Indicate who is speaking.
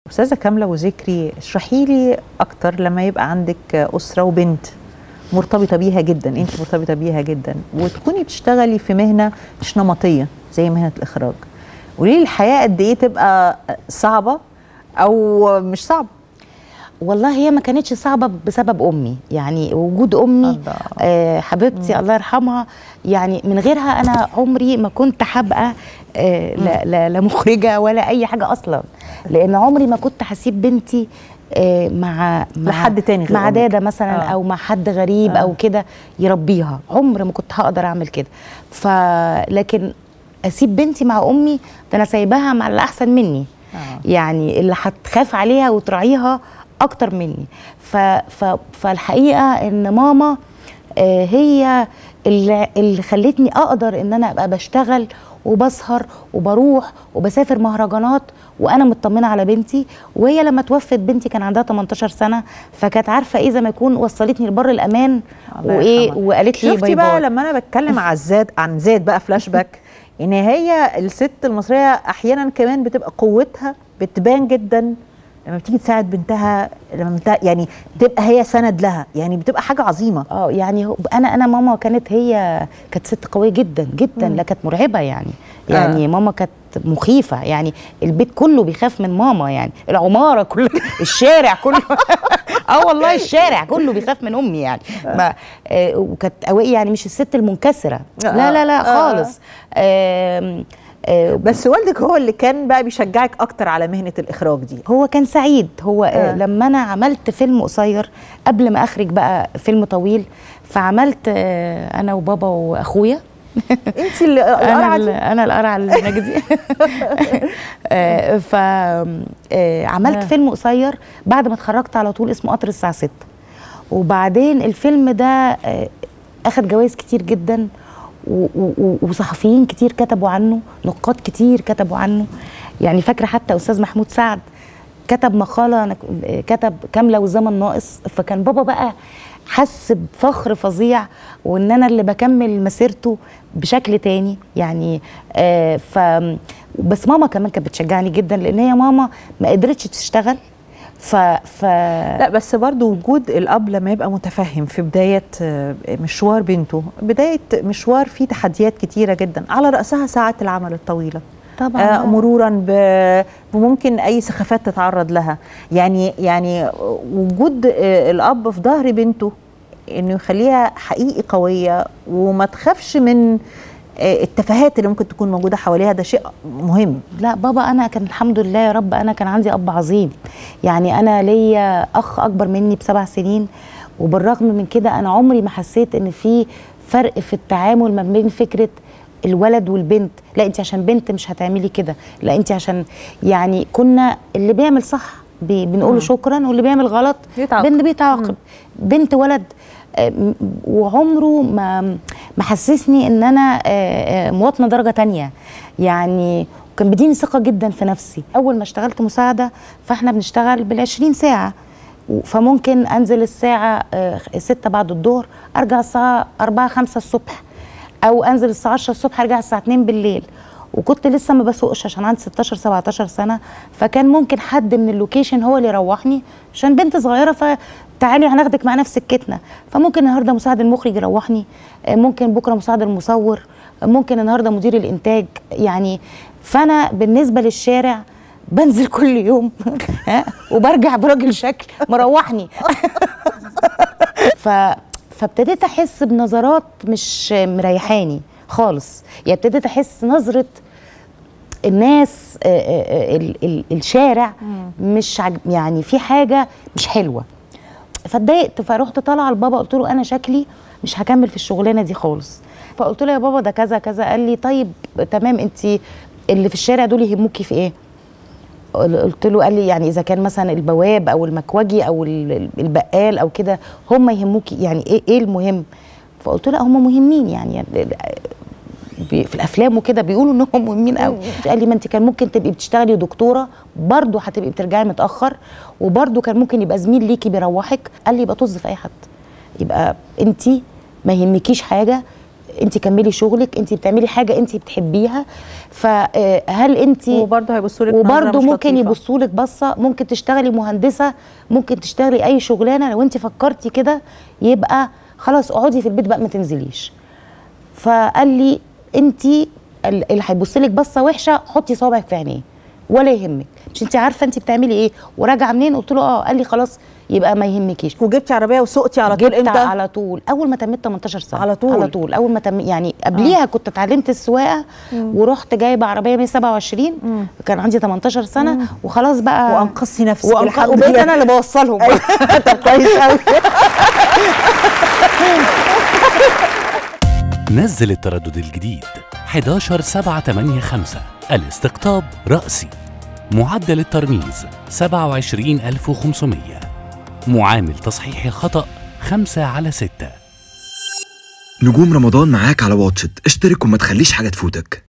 Speaker 1: استاذه كامله وذكري اشرحي لي اكتر لما يبقى عندك اسره وبنت مرتبطه بيها جدا انت مرتبطه بيها جدا وتكوني بتشتغلي في مهنه مش نمطيه زي مهنه الاخراج قولي لي الحياه قد ايه تبقى صعبه او مش صعبه
Speaker 2: والله هي ما كانتش صعبه بسبب امي يعني وجود امي
Speaker 1: الله.
Speaker 2: آه حبيبتي الله يرحمها يعني من غيرها انا عمري ما كنت هبقى آه لا, لا, لا مخرجه ولا اي حاجه اصلا لان عمري ما كنت هسيب بنتي آه مع مع
Speaker 1: لحد تاني غير
Speaker 2: مع
Speaker 1: أمك.
Speaker 2: داده مثلا
Speaker 1: آه.
Speaker 2: او مع حد غريب
Speaker 1: آه.
Speaker 2: او كده يربيها عمر ما كنت هقدر اعمل كده ف لكن اسيب بنتي مع امي ده انا سايباها مع اللي احسن مني
Speaker 1: آه.
Speaker 2: يعني اللي هتخاف عليها وتراعيها اكتر مني ف ف فالحقيقه ان ماما آه، هي اللي, اللي خلتني اقدر ان انا ابقى بشتغل وبسهر وبروح وبسافر مهرجانات وانا مطمنه على بنتي وهي لما توفت بنتي كان عندها 18 سنه فكانت عارفه ايه زي ما يكون وصلتني لبر الامان
Speaker 1: الله
Speaker 2: وايه
Speaker 1: يرحمها.
Speaker 2: وقالت لي
Speaker 1: شفتي
Speaker 2: باي
Speaker 1: بقى
Speaker 2: باي
Speaker 1: لما انا بتكلم على زاد عن زاد بقى فلاش باك ان هي الست المصريه احيانا كمان بتبقى قوتها بتبان جدا لما بتيجي تساعد بنتها لما بنتها يعني تبقى هي سند لها يعني بتبقى حاجه عظيمه
Speaker 2: اه يعني هو- انا انا ماما كانت هي كانت ست قويه جدا جدا لا كانت مرعبه يعني يعني
Speaker 1: آه.
Speaker 2: ماما كانت مخيفه يعني البيت كله بيخاف من ماما يعني العماره كلها الشارع كله اه والله الشارع كله بيخاف من امي يعني ما آه وكانت قويه يعني مش الست المنكسره لا لا لا
Speaker 1: آه.
Speaker 2: خالص آم، آه
Speaker 1: بس والدك هو اللي كان بقى بيشجعك اكتر على مهنه الاخراج دي
Speaker 2: هو كان سعيد هو
Speaker 1: آه.
Speaker 2: آه. لما انا عملت فيلم قصير قبل ما اخرج بقى فيلم طويل فعملت آه انا وبابا واخويا
Speaker 1: انت اللي
Speaker 2: انا
Speaker 1: القرعه
Speaker 2: ال-
Speaker 1: دي
Speaker 2: انا القرعه المجدي آه، ف آه، عملت
Speaker 1: آه.
Speaker 2: فيلم قصير بعد ما اتخرجت على طول اسمه قطر الساعه 6 وبعدين الفيلم ده آه، اخد جوائز كتير جدا و- و- و- وصحفيين كتير كتبوا عنه نقاد كتير كتبوا عنه يعني فاكره حتى استاذ محمود سعد كتب مقاله أنا ك- كتب كامله والزمن ناقص فكان بابا بقى حس بفخر فظيع وان انا اللي بكمل مسيرته بشكل تاني يعني آه ف بس ماما كمان كانت بتشجعني جدا لان هي ماما ما قدرتش تشتغل ف ف
Speaker 1: لا بس برضو وجود الاب لما يبقى متفهم في بدايه آه، مشوار بنته بدايه مشوار فيه تحديات كتيره جدا على راسها ساعات العمل الطويله
Speaker 2: طبعا
Speaker 1: آه، مرورا ب- بممكن اي سخافات تتعرض لها يعني يعني وجود آه، الاب في ظهر بنته انه يخليها حقيقي قويه وما تخافش من آه، التفاهات اللي ممكن تكون موجوده حواليها ده شيء مهم
Speaker 2: لا بابا انا كان الحمد لله يا رب انا كان عندي اب عظيم يعني انا ليا اخ اكبر مني بسبع سنين وبالرغم من كده انا عمري ما حسيت ان في فرق في التعامل ما بين فكره الولد والبنت لا انت عشان بنت مش هتعملي كده لا انت عشان يعني كنا اللي بيعمل صح بي- بنقول له شكرا واللي بيعمل غلط
Speaker 1: بيتعاقب.
Speaker 2: بنت بيتعاقب بنت ولد آه، م- وعمره ما ما حسسني ان انا آه، آه، مواطنه درجه تانية يعني كان بيديني ثقه جدا في نفسي اول ما اشتغلت مساعده فاحنا بنشتغل بال20 ساعه و- فممكن انزل الساعه آه، 6 بعد الظهر ارجع الساعه 4 5 الصبح او انزل الساعه 10 الصبح ارجع الساعه 2 بالليل وكنت لسه ما بسوقش عشان عندي 16 17 سنه فكان ممكن حد من اللوكيشن هو اللي يروحني عشان بنت صغيره فتعالي هناخدك معانا في سكتنا فممكن النهارده مساعد المخرج يروحني آه، ممكن بكره مساعد المصور آه، ممكن النهارده مدير الانتاج يعني فانا بالنسبه للشارع بنزل كل يوم ها، وبرجع براجل شكل مروحني ف فابتديت احس بنظرات مش مريحاني خالص يعني ابتديت احس نظره الناس آه، آه، آه، ال- ال- الشارع مش عج... يعني في حاجه مش حلوه فاتضايقت فرحت طالعه لبابا قلت له انا شكلي مش هكمل في الشغلانه دي خالص فقلت له يا بابا ده كذا كذا قال لي طيب تمام انت اللي في الشارع دول يهموكي في ايه قلت له قال لي يعني اذا كان مثلا البواب او المكوجي او ال- البقال او كده هم يهموكي يعني ايه ايه المهم فقلت له لا هم مهمين يعني, يعني بي- في الافلام وكده بيقولوا ان هم مهمين قوي قال لي ما انت كان ممكن تبقي بتشتغلي دكتوره برضه هتبقي بترجعي متاخر وبرضه كان ممكن يبقى زميل ليكي بيروحك قال لي يبقى طز في اي حد يبقى انت ما يهمكيش حاجه انت كملي شغلك انت بتعملي حاجه انت بتحبيها فهل انت
Speaker 1: وبرضه هيبصوا لك
Speaker 2: وبرضه ممكن يبصوا لك بصه ممكن تشتغلي مهندسه ممكن تشتغلي اي شغلانه لو انت فكرتي كده يبقى خلاص اقعدي في البيت بقى ما تنزليش فقال لي انت اللي هيبص لك بصه وحشه حطي صابعك في عينيه ولا يهمك مش انت عارفه انت بتعملي ايه وراجعه منين قلت له اه قال لي خلاص يبقى ما يهمكيش
Speaker 1: وجبتي عربيه وسقتي على طول
Speaker 2: جبت
Speaker 1: امتى؟
Speaker 2: على طول اول ما تميت 18 سنه
Speaker 1: على طول؟
Speaker 2: على طول اول ما تم يعني قبليها كنت اتعلمت السواقه ورحت جايبه عربيه 127 كان عندي 18 سنه وخلاص بقى
Speaker 1: وانقذتي نفسك
Speaker 2: وأنق-
Speaker 1: الحمد
Speaker 2: وبقيت
Speaker 1: لله
Speaker 2: انا اللي بوصلهم
Speaker 1: طب كويس قوي
Speaker 3: نزل التردد الجديد 11 7 8 5 الاستقطاب رأسي معدل الترميز 27500 معامل تصحيح الخطأ 5 على 6
Speaker 4: نجوم رمضان معاك على واتشت اشترك وما تخليش حاجة تفوتك